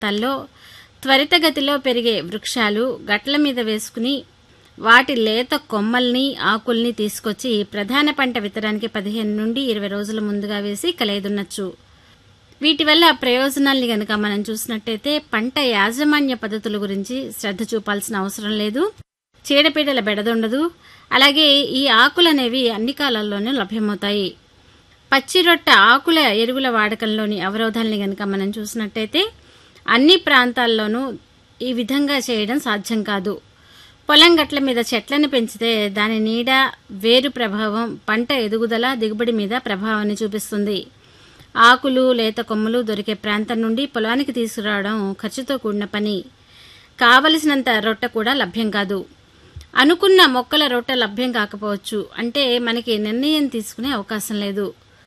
ప్రాంతాల్లో త్వరితగతిలో పెరిగే వృక్షాలు గట్ల మీద వేసుకుని వాటి లేత కొమ్మల్ని ఆకుల్ని తీసుకొచ్చి ప్రధాన పంట విత్తడానికి పదిహేను నుండి ఇరవై రోజుల ముందుగా వేసి కలయదున్నచ్చు వీటి వల్ల ప్రయోజనాల్ని గనక మనం చూసినట్టయితే పంట యాజమాన్య పద్ధతుల గురించి శ్రద్ధ చూపాల్సిన అవసరం లేదు చీడపీడల బెడదుండదు అలాగే ఈ ఆకులనేవి అన్ని కాలాల్లోనూ లభ్యమవుతాయి పచ్చి రొట్ట ఆకుల ఎరువుల వాడకంలోని అవరోధాలని గనక మనం చూసినట్టయితే అన్ని ప్రాంతాల్లోనూ ఈ విధంగా చేయడం సాధ్యం కాదు పొలం గట్ల మీద చెట్లను పెంచితే దాని నీడ వేరు ప్రభావం పంట ఎదుగుదల దిగుబడి మీద ప్రభావాన్ని చూపిస్తుంది ఆకులు లేత కొమ్మలు దొరికే ప్రాంతం నుండి పొలానికి తీసుకురావడం ఖర్చుతో కూడిన పని కావలసినంత రొట్టె కూడా లభ్యం కాదు అనుకున్న మొక్కల రొట్టె లభ్యం కాకపోవచ్చు అంటే మనకి నిర్ణయం తీసుకునే అవకాశం లేదు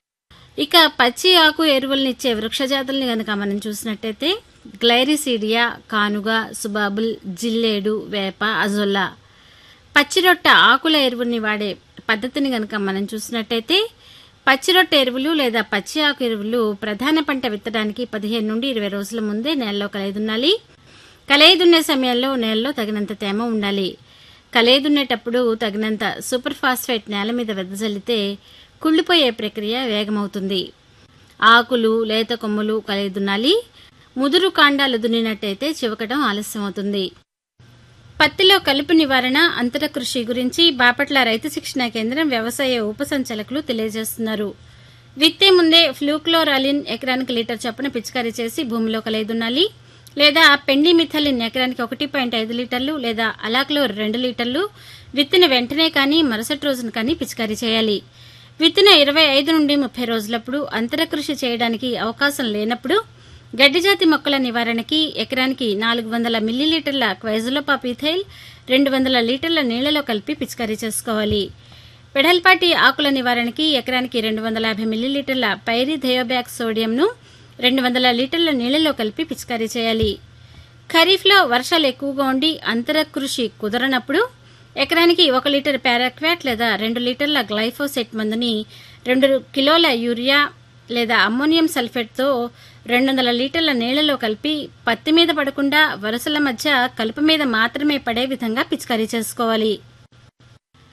ఇక పచ్చి ఆకు ఎరువులనిచ్చే వృక్షజాతుల్ని గనక మనం చూసినట్టయితే గ్లైరిసీడియా కానుగ సుబాబుల్ జిల్లేడు వేప అజొల్లా పచ్చిరొట్ట ఆకుల ఎరువుల్ని వాడే పద్ధతిని గనక మనం చూసినట్టయితే పచ్చిరొట్ట ఎరువులు లేదా పచ్చి ఆకు ఎరువులు ప్రధాన పంట విత్తడానికి పదిహేను నుండి ఇరవై రోజుల ముందే నేలలో కలయిదున్నాలి కలయిదున్నే సమయంలో నేలలో తగినంత తేమ ఉండాలి కలయిదున్నేటప్పుడు తగినంత సూపర్ ఫాస్ఫేట్ నేల మీద వెదజల్లితే కుళ్ళిపోయే ప్రక్రియ వేగమవుతుంది ఆకులు లేత కొమ్ములు కలయిదున్నాలి ముదురు కాండాలు దున్నినట్టయితే చివకడం ఆలస్యమవుతుంది పత్తిలో కలుపు నివారణ అంతర కృషి గురించి బాపట్ల రైతు శిక్షణ కేంద్రం వ్యవసాయ ఉపసంచాలకులు తెలియజేస్తున్నారు విత్తే ముందే ఫ్లూక్లోరాలిన్ ఎకరానికి లీటర్ చొప్పున పిచికారీ చేసి భూమిలో కలయిదున్నాలి లేదా పెండిమిథలిన్ ఎకరానికి ఒకటి పాయింట్ ఐదు లీటర్లు లేదా అలాక్లోర్ రెండు లీటర్లు విత్తిన వెంటనే కానీ మరుసటి రోజున కానీ పిచికారీ చేయాలి విత్తిన ఇరవై ఐదు నుండి ముప్పై రోజులప్పుడు అంతర కృషి చేయడానికి అవకాశం లేనప్పుడు గడ్డిజాతి మొక్కల నివారణకి ఎకరానికి నాలుగు వందల మిల్లీలీటర్ల క్వైజులోపాపీథైల్ రెండు వందల లీటర్ల నీళ్లలో కలిపి పిచికారీ చేసుకోవాలి వెడల్పాటి ఆకుల నివారణకి ఎకరానికి రెండు వందల యాభై మిల్లీలీటర్ల పైరిథయోబ్యాక్ సోడియంను రెండు వందల లీటర్ల నీళ్లలో కలిపి పిచికారీ చేయాలి ఖరీఫ్లో వర్షాలు ఎక్కువగా ఉండి అంతర కృషి కుదరనప్పుడు ఎకరానికి ఒక లీటర్ పారాక్వాట్ లేదా రెండు లీటర్ల గ్లైఫోసెట్ మందుని రెండు కిలోల యూరియా లేదా అమ్మోనియం సల్ఫేట్తో రెండు వందల లీటర్ల నీళ్లలో కలిపి పత్తి మీద పడకుండా వరుసల మధ్య కలుపు మీద మాత్రమే పడే విధంగా పిచికారీ చేసుకోవాలి